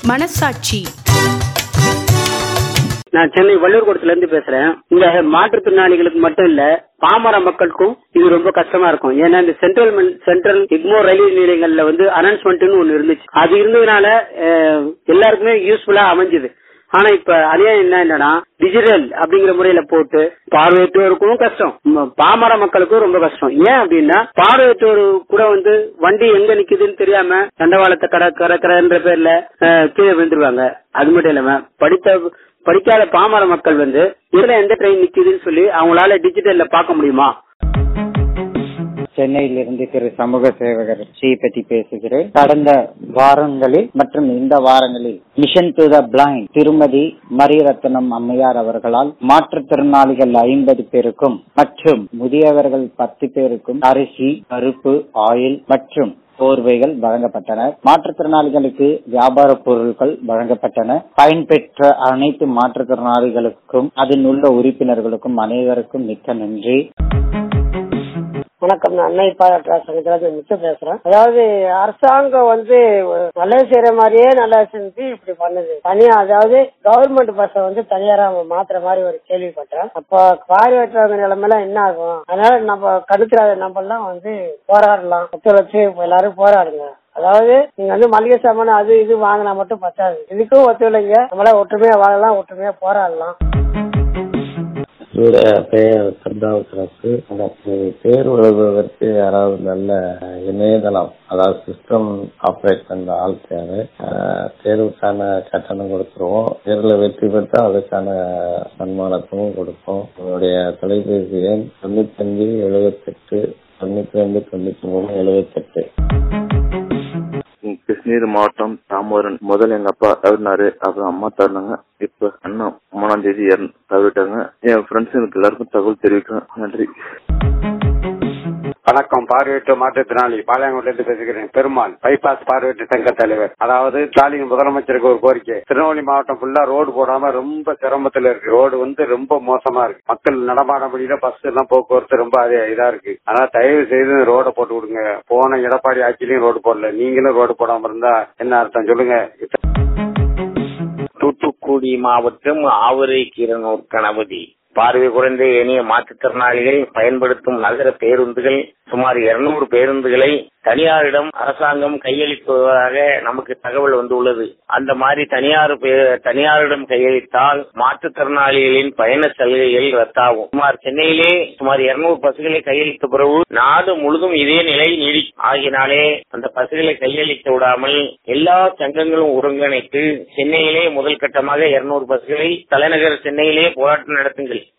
மனசாட்சி நான் சென்னை வள்ளூர்கோட்டத்துல இருந்து பேசுறேன் இந்த மாற்றுத்திறனாளிகளுக்கு மட்டும் இல்ல பாமர மக்களுக்கும் இது ரொம்ப கஷ்டமா இருக்கும் ஏன்னா இந்த சென்ட்ரல் சென்ட்ரல் இக்மோர் ரயில்வே நிலையங்கள்ல வந்து அனௌன்ஸ்மெண்ட்னு ஒண்ணு இருந்துச்சு அது இருந்ததுனால அஹ், எல்லாருக்குமே யூஸ்ஃபுல்லா அமைஞ்சது ஆனா இப்ப அதே என்ன என்னன்னா டிஜிட்டல் அப்படிங்கிற முறையில போட்டு பார்வையற்றோருக்கும் கஷ்டம் ம- பாமர மக்களுக்கும் ரொம்ப கஷ்டம் ஏன் அப்படின்னா பார்வையற்றோர் கூட வந்து வண்டி எங்க நிக்குதுன்னு தெரியாம தண்டவாளத்தை கட கடற்கரைன்ற பேர்ல அஹ், கீழே விழுந்துருவாங்க அது மட்டும் இல்லாம படித்த படிக்காத பாமர மக்கள் வந்து இதுல எந்த ட்ரெயின் நிக்குதுன்னு சொல்லி அவங்களால டிஜிட்டல்ல பார்க்க முடியுமா சென்னையிலிருந்து திரு சமூக சேவகர் ஸ்ரீபதி பேசுகிறேன் கடந்த வாரங்களில் மற்றும் இந்த வாரங்களில் மிஷன் டு த பிளைண்ட் திருமதி மரியரத்னம் அம்மையார் அவர்களால் மாற்றுத்திறனாளிகள் ஐம்பது பேருக்கும் மற்றும் முதியவர்கள் பத்து பேருக்கும் அரிசி பருப்பு ஆயில் மற்றும் போர்வைகள் வழங்கப்பட்டன மாற்றுத்திறனாளிகளுக்கு வியாபார பொருட்கள் வழங்கப்பட்டன பயன்பெற்ற அனைத்து மாற்றுத்திறனாளிகளுக்கும் அதில் உள்ள உறுப்பினர்களுக்கும் அனைவருக்கும் மிக்க நன்றி வணக்கம் நான் அன்னை பாராட்டுறா சங்கத்துல மிச்சம் பேசுறேன் அதாவது அரசாங்கம் வந்து நல்லது செய்யற மாதிரியே நல்லா செஞ்சு இப்படி பண்ணுது தனியா அதாவது கவர்மெண்ட் பஸ்ஸ வந்து தனியாரா அவங்க மாத்துற மாதிரி ஒரு கேள்விப்பட்டேன் அப்ப பார்வையற்றவங்க நிலைமையில என்ன ஆகும் அதனால நம்ம கடுத்துறாத நம்ம எல்லாம் வந்து போராடலாம் ஒத்துழைச்சு எல்லாரும் போராடுங்க அதாவது நீங்க வந்து மளிகை சாமான் அது இது வாங்கினா மட்டும் பத்தாது இதுக்கும் ஒத்துழைங்க நம்மள ஒற்றுமையா வாழலாம் ஒற்றுமையா போராடலாம் என்னுடைய பெயர் சர்தாவசரசு எனக்கு தேர்வு எழுதுவதற்கு யாராவது நல்ல இணையதளம் அதாவது சிஸ்டம் ஆப்ரேட் பண்ற ஆள் தேவை அஹ், தேர்வுக்கான கட்டணம் கொடுத்துருவோம் தேர்வில் வெற்றி பெற்றா அதுக்கான சன்மானத்தும் கொடுப்போம் என்னுடைய தொலைபேசி எண் தொண்ணூத்தி அஞ்சு எழுபத்தெட்டு தொண்ணூத்தி ரெண்டு தொண்ணூத்தி மூணு எழுபத்தெட்டு கிருஷ்ணகிரி மாவட்டம் தாமோரன் முதல்ல எங்க அப்பா தவறினாரு அப்புறம் அம்மா தவறினாங்க இப்ப அண்ணா மூணாம் தேதி இறந்து- தவறிட்டாங்க என் ஃப்ரெண்ட்ஸ் எனக்கு எல்லாருக்கும் தகவல் தெரிவிக்கிறேன் நன்றி வணக்கம் பார்வையற்ற மாற்றுத்திறனாளி பாளையங்கோட்டில இருந்து பேசுகிறேன் பெருமாள் பைபாஸ் பார்வையற்ற சங்க தலைவர் அதாவது ஸ்டாலின் முதலமைச்சருக்கு ஒரு கோரிக்கை திருநெல்வேலி மாவட்டம் ஃபுல்லா ரோடு போடாம ரொம்ப சிரமத்துல இருக்கு ரோடு வந்து ரொம்ப மோசமா இருக்கு மக்கள் நடமாட முடியல பஸ் எல்லாம் போக்குவரத்து ரொம்ப அதே இதா இருக்கு அதனால தயவு செய்து ரோட போட்டு விடுங்க போன எடப்பாடி ஆட்சியிலையும் ரோடு போடல நீங்களும் ரோடு போடாம இருந்தா என்ன அர்த்தம் சொல்லுங்க தூத்துக்குடி மாவட்டம் ஆவரை கீரனூர் கணபதி பார்வை குறைந்த ஏனைய மாற்றுத்திறனாளிகள் பயன்படுத்தும் நகர பேருந்துகள் சுமார் 200 பேருந்துகளை தனியாரிடம் அரசாங்கம் கையளிப்பதாக நமக்கு தகவல் வந்துள்ளது அந்த மாதிரி தனியார் பே- தனியாரிடம் கையளித்தால் மாற்றுத்திறனாளிகளின் பயண சலுகைகள் ரத்தாகும் சுமார் சென்னையிலே சுமார் 200 பஸ்களை கையளித்த பிறகு நாடு முழுதும் இதே நிலை நீடி ஆகினாலே அந்த பஸ்களை கையளித்து விடாமல் எல்லா சங்கங்களும் ஒருங்கிணைத்து சென்னையிலே முதல் கட்டமாக 200 பஸ்களை தலைநகர் சென்னையிலே போராட்டம் நடத்துங்கள்